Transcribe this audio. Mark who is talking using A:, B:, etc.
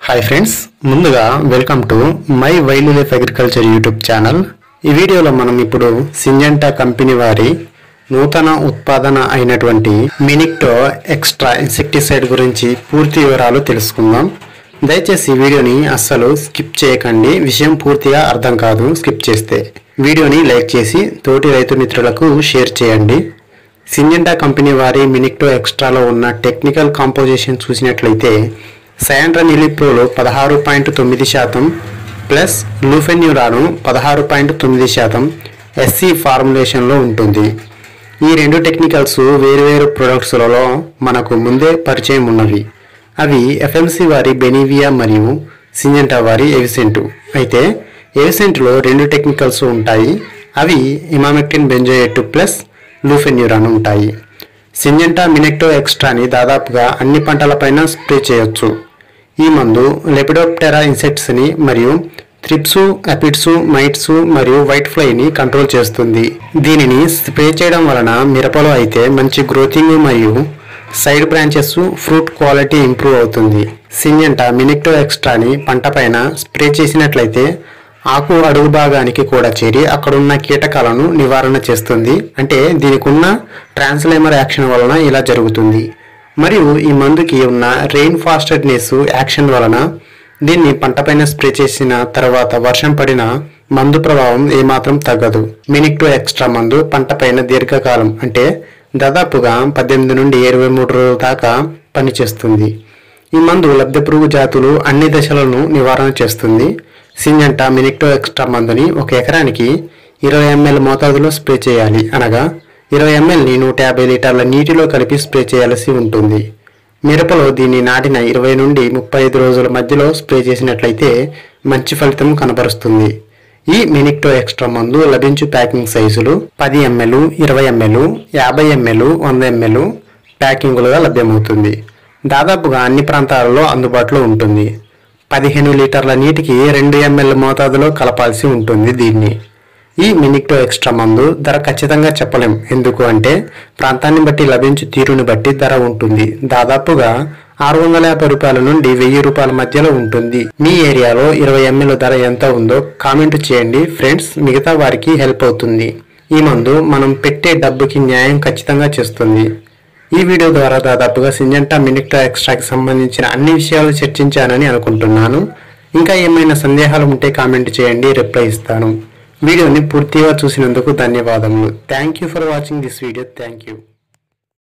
A: hi friends ముందుగా welcome to my wild life agriculture YouTube channel ఈ వీడియోలో మనం ఇప్పుడు సింజెంటా కంపెనీ వారి నూతన ఉత్పాదన అయినటువంటి మినిక్టో ఎక్స్ట్రా ఇన్సెక్టిసైడ్ గురించి పూర్తి వివరాలు తెలుసుకుందాం దయచేసి ఈ వీడియోని అస్సలు స్కిప్ చేయకండి విషయం పూర్తిగా అర్థం కాదు స్కిప్ చేస్తే వీడియోని లైక్ చేసి తోటి రైతు మిత్రులకు షేర్ చేయండి సింజెంటా కంపెనీ వారి మినిక్టో ఎక్స్ట్రాలో ఉన్న టెక్నికల్ కాంపోజిషన్ చూసినట్లయితే సయాండ్రా నిలిప్రోలో పదహారు పాయింట్ తొమ్మిది శాతం ప్లస్ లూఫెన్యూరాను పదహారు పాయింట్ తొమ్మిది శాతం ఎస్సీ ఫార్ములేషన్లో ఉంటుంది ఈ రెండు టెక్నికల్స్ వేరువేరు ప్రొడక్ట్స్లలో మనకు ముందే పరిచయం ఉన్నవి అవి ఎఫ్ఎంసి వారి బెనీవియా మరియు సింజెంటా వారి ఎవిసెంటు అయితే ఎవిసెంట్లో రెండు టెక్నికల్స్ ఉంటాయి అవి ఇమామెక్టిన్ బెంజోయేట్ ప్లస్ లూఫెన్యూరాన్ ఉంటాయి సింజెంటా మినెక్టో ఎక్స్ట్రాని దాదాపుగా అన్ని పంటలపైన స్ప్రే చేయొచ్చు ఈ మందు లెపిడోప్టెరా ఇన్సెక్ట్స్ని మరియు త్రిప్స్ అపిడ్స్ మైట్స్ మరియు వైట్ ఫ్లైని కంట్రోల్ చేస్తుంది దీనిని స్ప్రే చేయడం వలన మిరపలో అయితే మంచి గ్రోతింగ్ మరియు side branches fruit quality improve అవుతుంది సింజెంటా మినిక్టో ఎక్స్ట్రాని పంటపైన స్ప్రే చేసినట్లయితే ఆకు అడుగు భాగానికి కూడా చేరి అక్కడున్న కీటకాలను నివారణ చేస్తుంది అంటే దీనికి ఉన్న ట్రాన్స్లేమర్ యాక్షన్ వలన ఇలా జరుగుతుంది మరియు ఈ మందుకి ఉన్న రెయిన్ ఫాస్టెడ్నెస్ యాక్షన్ వలన దీన్ని పంటపైన స్ప్రే చేసిన తర్వాత వర్షం పడిన మందు ప్రభావం ఏమాత్రం తగ్గదు మినిక్టో ఎక్స్ట్రా మందు పంటపైన దీర్ఘకాలం అంటే దాదాపుగా పద్దెనిమిది నుండి ఇరవై మూడు రోజుల దాకా పనిచేస్తుంది ఈ మందు లబ్ధ పురుగు జాతులు అన్ని దశలను నివారణ చేస్తుంది సింజంటా మినిక్టో ఎక్స్ట్రా మందుని ఒక ఎకరానికి ఇరవై ఎంఎల్ మోతాదులో స్ప్రే చేయాలి అనగా ఇరవై ఎంఎల్ని నూట యాభై లీటర్ల నీటిలో కలిపి స్ప్రే చేయాల్సి ఉంటుంది మిరపలో దీన్ని నాటిన ఇరవై నుండి ముప్పై ఐదు రోజుల మధ్యలో స్ప్రే చేసినట్లయితే మంచి ఫలితం కనబరుస్తుంది ఈ మినిక్టో ఎక్స్ట్రా మందు లభించు ప్యాకింగ్ సైజులు పది ఎంఎల్ ఇరవై ఎంఎల్ యాభై ఎంఎల్ వంద ఎంఎల్ ప్యాకింగులుగా లభ్యమవుతుంది దాదాపుగా అన్ని ప్రాంతాలలో అందుబాటులో ఉంటుంది పదిహేను లీటర్ల నీటికి రెండు ఎంఎల్ మోతాదులో కలపాల్సి ఉంటుంది దీన్ని ఈ మినిక్టో ఎక్స్ట్రా మందు ధర ఖచ్చితంగా చెప్పలేం ఎందుకు అంటే ప్రాంతాన్ని బట్టి లభించు తీరుని బట్టి ధర ఉంటుంది దాదాపుగా ఆరు వందల యాభై రూపాయల నుండి వెయ్యి రూపాయల మధ్యలో ఉంటుంది మీ ఏరియాలో ఇరవై ఎంఎల్ ధర ఎంత ఉందో కామెంట్ చేయండి ఫ్రెండ్స్ మిగతా వారికి హెల్ప్ అవుతుంది ఈ మందు మనం పెట్టే డబ్బుకి న్యాయం ఖచ్చితంగా చేస్తుంది ఈ వీడియో ద్వారా దాదాపుగా సింజంటా మినిక్టో ఎక్స్ట్రాకి సంబంధించిన అన్ని విషయాలు చర్చించానని అనుకుంటున్నాను ఇంకా ఏమైనా సందేహాలు ఉంటే కామెంట్ చేయండి రిప్లై ఇస్తాను వీడియోని పూర్తిగా చూసినందుకు ధన్యవాదములు thank you for watching this video thank you